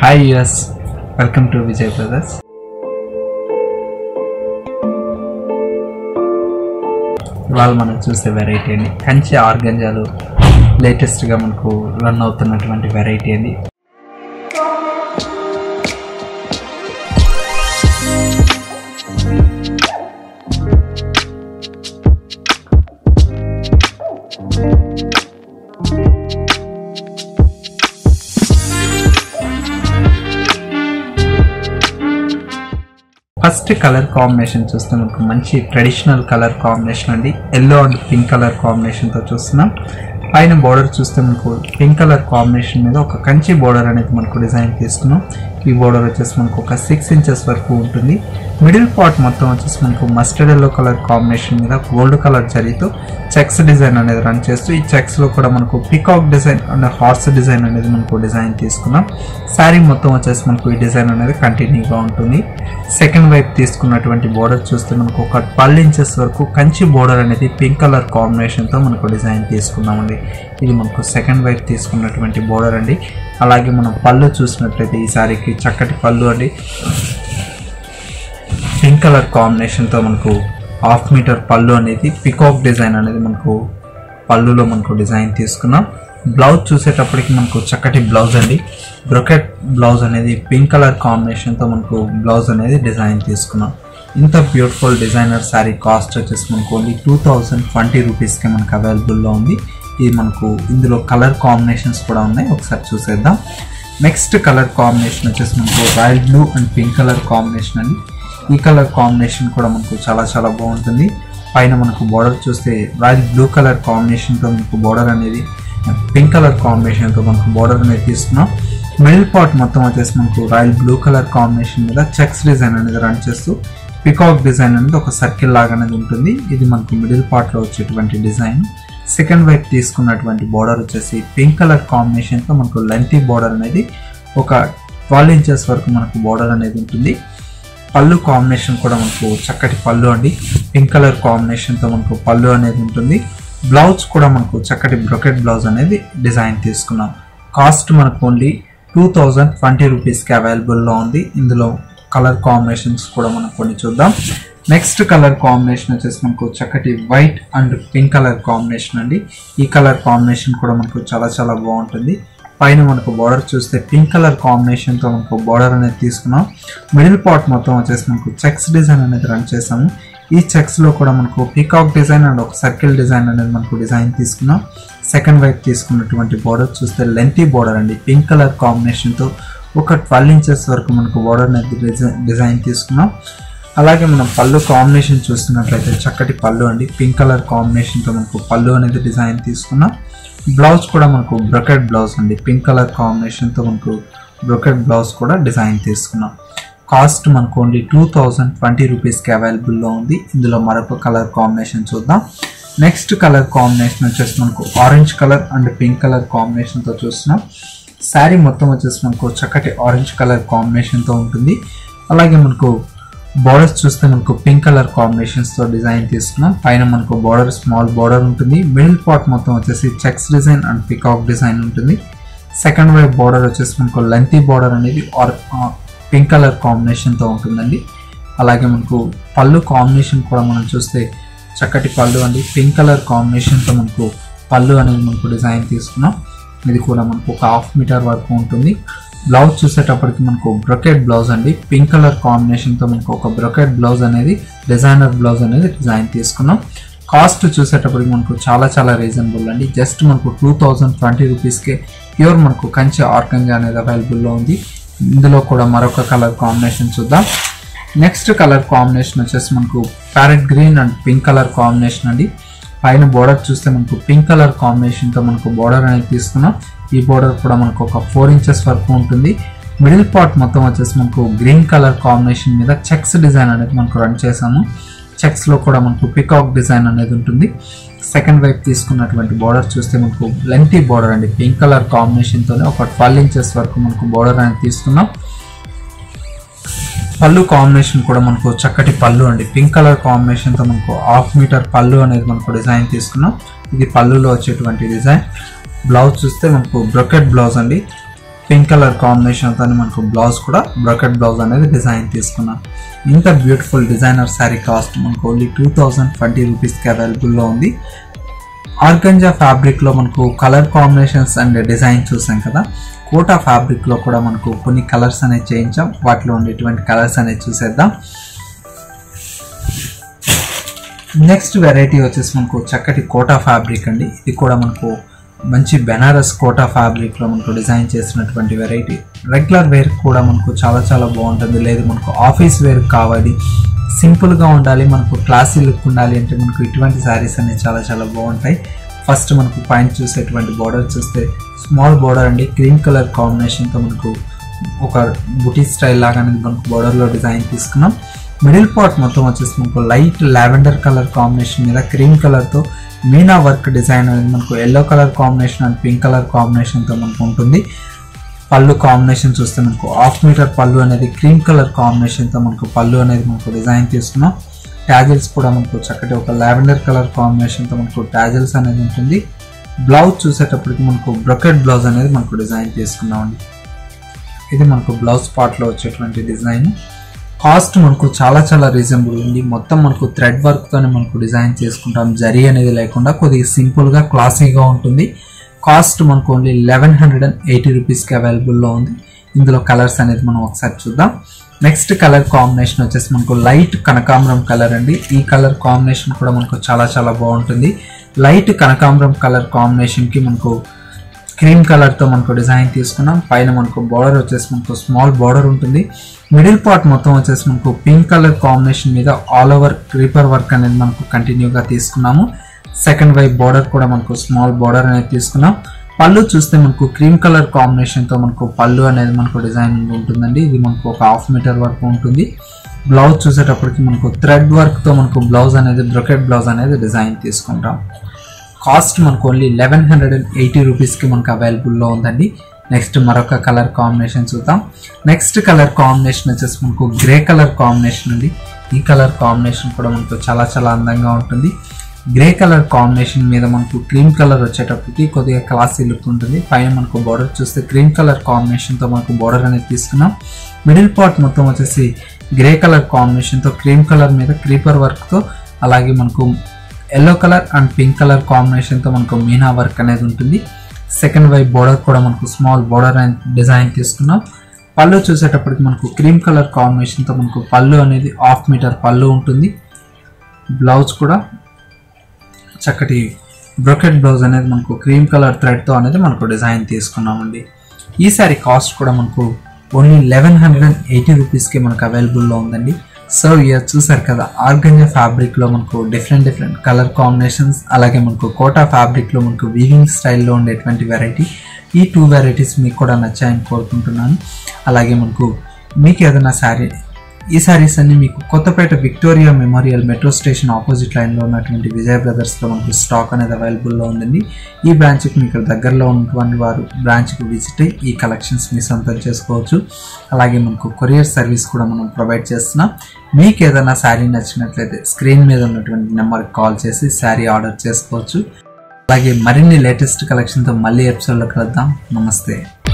hi యుఎస్ welcome to Vijay brothers ఇవాళ మనం చూసే వెరైటీ అండి కంచి ఆర్గంజాలు లేటెస్ట్గా మనకు రన్ అవుతున్నటువంటి వెరైటీ అండి ఫస్ట్ కలర్ కాంబినేషన్ చూస్తే మనకు మంచి ట్రెడిషనల్ కలర్ కాంబినేషన్ అండి ఎల్లో అండ్ పింక్ కలర్ కాంబినేషన్తో చూస్తున్నాం పైన బోర్డర్ చూస్తే మనకు పింక్ కలర్ కాంబినేషన్ మీద ఒక కంచి బోర్డర్ అనేది మనకు డిజైన్ తీసుకున్నాం ఈ బోర్డర్ వచ్చేసి మనకు ఒక సిక్స్ ఇంచెస్ వరకు ఉంటుంది మిడిల్ పార్ట్ మొత్తం వచ్చేసి మనకు మస్టర్డ్ ఎల్లో కలర్ కాంబినేషన్ మీద గోల్డ్ కలర్ జరీతో చెక్స్ డిజైన్ అనేది రన్ చేస్తూ ఈ చెక్స్ లో కూడా మనకు peacock design and horse design అనేది మనకు డిజైన్ తీసుకున్నాం శారీ మొత్తం వచ్చేసి మనకు ఈ డిజైన్ అనేది కంటిన్యూగా ఉంటుంది సెకండ్ వైపు తీసుకున్నటువంటి బోర్డర్ చూస్తే మనకు ఒక ట్వెల్వ్ ఇంచెస్ వరకు కంచి బోర్డర్ అనేది పింక్ కలర్ కాంబినేషన్తో మనకు డిజైన్ తీసుకున్నామండి ఇది మనకు సెకండ్ వైపు తీసుకున్నటువంటి బోర్డర్ అండి అలాగే మనం పళ్ళు చూసినట్లయితే ఈ సారీకి చక్కటి పళ్ళు అండి పింక్ కలర్ కాంబినేషన్తో మనకు హాఫ్ మీటర్ పళ్ళు అనేది పికాక్ డిజైన్ అనేది మనకు పళ్ళులో మనకు డిజైన్ తీసుకున్నాం బ్లౌజ్ చూసేటప్పటికి మనకు చక్కటి బ్లౌజ్ అండి బ్రొకెట్ బ్లౌజ్ అనేది పింక్ కలర్ కాంబినేషన్తో మనకు బ్లౌజ్ అనేది డిజైన్ తీసుకున్నాం ఇంత బ్యూటిఫుల్ డిజైనర్ శారీ కాస్ట్ వచ్చేసి మనకు ఓన్లీ టూ థౌజండ్ ట్వంటీ రూపీస్కి మనకు అవైలబుల్లో ఉంది ఇది మనకు ఇందులో కలర్ కాంబినేషన్స్ కూడా ఉన్నాయి ఒకసారి చూసేద్దాం నెక్స్ట్ కలర్ కాంబినేషన్ వచ్చేసి మనకు royal blue and pink colour combination అండి ఈ కలర్ కాంబినేషన్ కూడా మనకు చాలా చాలా బాగుంటుంది పైన మనకు బార్డర్ చూస్తే రాయల్ బ్లూ కలర్ కాంబినేషన్తో మనకు బార్డర్ అనేది పింక్ కలర్ కాంబినేషన్తో మనకు బార్డర్ అనేది తీసుకున్నాం మిడిల్ పార్ట్ మొత్తం వచ్చేసి మనకు రాయల్ బ్లూ కలర్ కాంబినేషన్ మీద చెక్స్ డిజైన్ అనేది రన్ చేస్తూ పికాక్ డిజైన్ అనేది ఒక సర్కిల్ లాగా అనేది ఉంటుంది ఇది మనకు మిడిల్ పార్ట్లో వచ్చేటువంటి డిజైన్ సెకండ్ వైపు తీసుకున్నటువంటి బార్డర్ వచ్చేసి పింక్ కలర్ కాంబినేషన్తో మనకు లెంతీ బార్డర్ అనేది ఒక ట్వెల్వ్ ఇంచెస్ వరకు మనకు బార్డర్ అనేది ఉంటుంది పళ్ళు కాంబినేషన్ కూడా మనకు చక్కటి పళ్ళు అండి పింక్ కలర్ కాంబినేషన్తో మనకు పళ్ళు అనేది ఉంటుంది బ్లౌజ్ కూడా మనకు చక్కటి బ్రొకెట్ బ్లౌజ్ అనేది డిజైన్ తీసుకున్నాం కాస్ట్ మనకు ఓన్లీ టూ థౌజండ్ ట్వంటీ రూపీస్కి అవైలబుల్లో ఉంది ఇందులో కలర్ కాంబినేషన్స్ కూడా మనం కొన్ని చూద్దాం నెక్స్ట్ కలర్ కాంబినేషన్ వచ్చేసి మనకు చక్కటి white and pink colour combination అండి ఈ కలర్ కాంబినేషన్ కూడా మనకు చాలా చాలా బాగుంటుంది పైన మనకు బార్డర్ చూస్తే పింక్ కలర్ కాంబినేషన్తో మనకు బార్డర్ అనేది తీసుకున్నాం మిడిల్ పార్ట్ మొత్తం వచ్చేసి మనకు చెక్స్ డిజైన్ అనేది రన్ చేసాము ఈ చెక్స్లో కూడా మనకు పీకాక్ డిజైన్ అండ్ ఒక సర్కిల్ డిజైన్ అనేది మనకు డిజైన్ తీసుకున్నాం సెకండ్ వైపు తీసుకున్నటువంటి బార్డర్ చూస్తే లెంతీ బార్డర్ అండి పింక్ కలర్ కాంబినేషన్తో ఒక ట్వెల్వ్ ఇంచెస్ వరకు మనకు బార్డర్ అనేది డిజైన్ డిజైన్ తీసుకున్నాం అలాగే మనం పళ్ళు కాంబినేషన్ చూస్తున్నట్లయితే చక్కటి పళ్ళు అండి పింక్ కలర్ కాంబినేషన్తో మనకు పళ్ళు అనేది డిజైన్ తీసుకున్నాం బ్లౌజ్ కూడా మనకు బ్రొకెట్ బ్లౌజ్ అండి పింక్ కలర్ కాంబినేషన్తో మనకు బ్రొకెట్ బ్లౌజ్ కూడా డిజైన్ తీసుకున్నాం కాస్ట్ మనకు ఓన్లీ టూ థౌజండ్ ట్వంటీ రూపీస్కి అవైలబుల్లో ఉంది ఇందులో మరొక కలర్ కాంబినేషన్ చూద్దాం నెక్స్ట్ కలర్ కాంబినేషన్ వచ్చేసి మనకు orange colour and pink colour కాంబినేషన్తో చూస్తున్నాం శారీ మొత్తం వచ్చేసి మనకు చక్కటి ఆరెంజ్ కలర్ కాంబినేషన్తో ఉంటుంది అలాగే మనకు బార్డర్స్ చూస్తే మనకు పింక్ కలర్ కాంబినేషన్స్తో డిజైన్ తీసుకున్నాం పైన మనకు బార్డర్ స్మాల్ బార్డర్ ఉంటుంది మిడిల్ పార్ట్ మొత్తం వచ్చేసి checks design and peacock design ఉంటుంది సెకండ్ వైపు బార్డర్ వచ్చేసి మనకు లెంతీ బార్డర్ అనేది ఆర్ పింక్ కలర్ కాంబినేషన్తో ఉంటుందండి అలాగే మనకు పళ్ళు కాంబినేషన్ కూడా మనం చూస్తే చక్కటి పళ్ళు అండి పింక్ కలర్ కాంబినేషన్తో మనకు పళ్ళు అనేది మనకు డిజైన్ తీసుకున్నాం ఇది కూడా మనకు ఒక హాఫ్ మీటర్ వరకు ఉంటుంది బ్లౌజ్ చూసేటప్పటికి మనకు బ్రొకెట్ బ్లౌజ్ అండి పింక్ కలర్ కాంబినేషన్తో మనకు ఒక బ్రొకెట్ బ్లౌజ్ అనేది డిజైనర్ బ్లౌజ్ అనేది డిజైన్ తీసుకున్నాం కాస్ట్ చూసేటప్పటికి మనకు చాలా చాలా రీజనబుల్ అండి జస్ట్ మనకు టూ థౌజండ్ ట్వంటీ రూపీస్కే ప్యూర్ మనకు కంచి ఆర్కంజా అనేది అవైలబుల్లో ఉంది ఇందులో కూడా మరొక కలర్ కాంబినేషన్ చూద్దాం నెక్స్ట్ కలర్ కాంబినేషన్ వచ్చేసి మనకు parrot green and pink colour combination అండి పైన బోర్డర్ చూస్తే మనకు పింక్ కలర్ కాంబినేషన్తో మనకు బోర్డర్ అనేది తీసుకున్నాం ఈ బోర్డర్ కూడా మనకు ఒక ఫోర్ ఇంచెస్ వరకు ఉంటుంది మిడిల్ పార్ట్ మొత్తం వచ్చేసి మనకు గ్రీన్ కలర్ కాంబినేషన్ మీద చెక్స్ డిజైన్ అనేది మనకు రన్ చేసాము చెక్స్లో కూడా మనకు పికాక్ డిజైన్ అనేది ఉంటుంది సెకండ్ వైపు తీసుకున్నటువంటి బార్డర్ చూస్తే మనకు లెంతీ బార్డర్ అండి పింక్ కలర్ కాంబినేషన్తోనే ఒక ట్వెల్వ్ ఇంచెస్ వరకు మనకు బార్డర్ అనేది తీసుకున్నాం పళ్ళు కాంబినేషన్ కూడా మనకు చక్కటి పళ్ళు అండి పింక్ కలర్ కాంబినేషన్తో మనకు హాఫ్ మీటర్ పళ్ళు అనేది మనకు డిజైన్ తీసుకున్నాం ఇది పళ్ళులో వచ్చేటువంటి డిజైన్ బ్లౌజ్ చూస్తే మనకు బ్రొకెట్ బ్లౌజ్ అండి పింక్ కలర్ కాంబినేషన్తో మనకు బ్లౌజ్ కూడా బ్రొకెట్ బ్లౌజ్ అనేది డిజైన్ తీసుకున్నాం ఇంత బ్యూటిఫుల్ డిజైనర్ శారీ కాస్ట్ మనకు ఓన్లీ టూ థౌజండ్ ట్వంటీ రూపీస్కి అవైలబుల్లో ఉంది ఆర్గంజా ఫ్యాబ్రిక్లో మనకు కలర్ కాంబినేషన్స్ అండ్ డిజైన్ చూసాం కదా కోటా ఫ్యాబ్రిక్లో కూడా మనకు కొన్ని కలర్స్ అనేది చేయించాం వాటిలో ఉండేటువంటి కలర్స్ అనేది చూసేద్దాం నెక్స్ట్ వెరైటీ వచ్చేసి మనకు చక్కటి కోటా ఫ్యాబ్రిక్ అండి ఇది కూడా మనకు మంచి బెనారస్ కోటా ఫ్యాబ్రిక్లో మనకు డిజైన్ చేసినటువంటి వెరైటీ రెగ్యులర్ వేర్ కూడా మనకు చాలా చాలా బాగుంటుంది లేదు మనకు ఆఫీస్ వేర్ కావాలి సింపుల్గా ఉండాలి మనకు క్లాసీ లుక్ ఉండాలి అంటే మనకు ఇటువంటి శారీస్ అనేవి చాలా చాలా బాగుంటాయి ఫస్ట్ మనకు పైన చూసేటువంటి బార్డర్ చూస్తే స్మాల్ బార్డర్ అండి క్రీమ్ కలర్ కాంబినేషన్తో మనకు ఒక బుటీ స్టైల్ లాగా అనేది మనకు బార్డర్లో డిజైన్ తీసుకున్నాం మిడిల్ పార్ట్ మొత్తం వచ్చేసి మనకు లైట్ లావెండర్ కలర్ కాంబినేషన్ మీద క్రీమ్ కలర్తో మీనా వర్క్ డిజైన్ అనేది మనకు yellow colour combination and pink colour కాంబినేషన్తో మనకు ఉంటుంది పళ్ళు కాంబినేషన్ చూస్తే మనకు హాఫ్ మీటర్ పళ్ళు అనేది క్రీమ్ కలర్ కాంబినేషన్తో మనకు పళ్ళు అనేది మనకు డిజైన్ తీసుకున్నాం ట్యాజిల్స్ కూడా మనకు చక్కటి ఒక లావెండర్ కలర్ కాంబినేషన్తో మనకు ట్యాజిల్స్ అనేది ఉంటుంది బ్లౌజ్ చూసేటప్పటికి మనకు బ్రొకెట్ బ్లౌజ్ అనేది మనకు డిజైన్ తీసుకున్నామండి ఇది మనకు బ్లౌజ్ పార్ట్లో వచ్చేటువంటి డిజైన్ కాస్ట్ మనకు చాలా చాలా రీజనబుల్ ఉంది మొత్తం మనకు థ్రెడ్ వర్క్తోనే మనకు డిజైన్ చేసుకుంటాం జరీ అనేది లేకుండా కొద్దిగా సింపుల్గా క్లాసీగా ఉంటుంది కాస్ట్ మనకు only eleven hundred and eighty రూపీస్కి అవైలబుల్లో ఉంది ఇందులో కలర్స్ అనేది మనం ఒకసారి చూద్దాం నెక్స్ట్ కలర్ కాంబినేషన్ వచ్చేసి మనకు లైట్ కనకాంబరం కలర్ అండి ఈ కలర్ కాంబినేషన్ కూడా మనకు చాలా చాలా బాగుంటుంది లైట్ కనకాంబరం కలర్ కాంబినేషన్కి మనకు క్రీమ్ కలర్తో మనకు డిజైన్ తీసుకున్నాం పైన మనకు బార్డర్ వచ్చేసి మనకు స్మాల్ బార్డర్ ఉంటుంది మిడిల్ పార్ట్ మొత్తం వచ్చేసి మనకు పింక్ కలర్ కాంబినేషన్ మీద ఆల్ ఓవర్ క్రీపర్ వర్క్ అనేది మనకు కంటిన్యూగా తీసుకున్నాము సెకండ్ వైపు బార్డర్ కూడా మనకు స్మాల్ బార్డర్ అనేది తీసుకున్నాం పళ్ళు చూస్తే మనకు క్రీమ్ కలర్ కాంబినేషన్తో మనకు పళ్ళు అనేది మనకు డిజైన్ ఉంటుందండి ఇది మనకు ఒక హాఫ్ మీటర్ వరకు ఉంటుంది బ్లౌజ్ చూసేటప్పటికి మనకు థ్రెడ్ వర్క్తో మనకు బ్లౌజ్ అనేది బ్రొకెట్ బ్లౌజ్ అనేది డిజైన్ తీసుకుంటాం కాస్ట్ మనకు only eleven hundred and eighty రూపీస్కి మనకు అవైలబుల్లో ఉందండి నెక్స్ట్ మరొక కలర్ కాంబినేషన్ చూద్దాం నెక్స్ట్ కలర్ కాంబినేషన్ వచ్చేసి మనకు గ్రే కలర్ కాంబినేషన్ అండి ఈ కలర్ కాంబినేషన్ కూడా మనకు చాలా చాలా అందంగా ఉంటుంది గ్రే కలర్ కాంబినేషన్ మీద మనకు క్రీమ్ కలర్ వచ్చేటప్పటికి కొద్దిగా క్లాసీ లుక్ ఉంటుంది పైన మనకు బార్డర్ చూస్తే క్రీమ్ కలర్ కాంబినేషన్తో మనకు బార్డర్ అనేది తీసుకున్నాం మిడిల్ పార్ట్ మొత్తం వచ్చేసి గ్రే కలర్ కాంబినేషన్తో క్రీమ్ కలర్ మీద క్రీపర్ వర్క్తో అలాగే మనకు yellow colour and pink colour కాంబినేషన్తో మనకు మీనా వర్క్ అనేది ఉంటుంది సెకండ్ వైపు బోర్డర్ కూడా మనకు స్మాల్ బోర్డర్ డిజైన్ తీసుకున్నాం పళ్ళు చూసేటప్పటికి మనకు క్రీమ్ కలర్ కాంబినేషన్తో మనకు పళ్ళు అనేది హాఫ్ మీటర్ పళ్ళు ఉంటుంది బ్లౌజ్ కూడా చక్కటి బ్రొకెట్ బ్లౌజ్ అనేది మనకు క్రీమ్ కలర్ థ్రెడ్తో అనేది మనకు డిజైన్ తీసుకున్నామండి ఈ సారీ కాస్ట్ కూడా మనకు only eleven hundred and eighty రూపీస్కి మనకు అవైలబుల్లో ఉందండి సో ఇయర్ చూసారు కదా ఆర్గంజా ఫ్యాబ్రిక్లో మనకు డిఫరెంట్ డిఫరెంట్ కలర్ కాంబినేషన్స్ అలాగే మనకు కోటా ఫ్యాబ్రిక్లో మనకు వీవింగ్ స్టైల్లో ఉండేటువంటి వెరైటీ ఈ టూ వెరైటీస్ మీకు కూడా నచ్చాయని కోరుకుంటున్నాను అలాగే మనకు మీకు ఏదైనా శారీ ఈ శారీస్ అన్ని మీకు Kothapet Victoria Memorial metro station opposite లైన్లో ఉన్నటువంటి విజయ్ బ్రదర్స్లో మనకు స్టాక్ అనేది అవైలబుల్లో ఉందండి ఈ బ్రాంచ్కి మీకు దగ్గరలో ఉన్నటువంటి వారు బ్రాంచ్కి విజిట్ అయ్యి ఈ కలెక్షన్స్ మీ సొంతం చేసుకోవచ్చు అలాగే మనకు కొరియర్ సర్వీస్ కూడా మనం ప్రొవైడ్ చేస్తున్నాం మీకు ఏదైనా శారీ నచ్చినట్లయితే స్క్రీన్ మీద ఉన్నటువంటి నెంబర్కి కాల్ చేసి శారీ ఆర్డర్ చేసుకోవచ్చు అలాగే మరిన్ని లేటెస్ట్ కలెక్షన్తో మళ్ళీ ఎపిసోడ్లో కలుద్దాం నమస్తే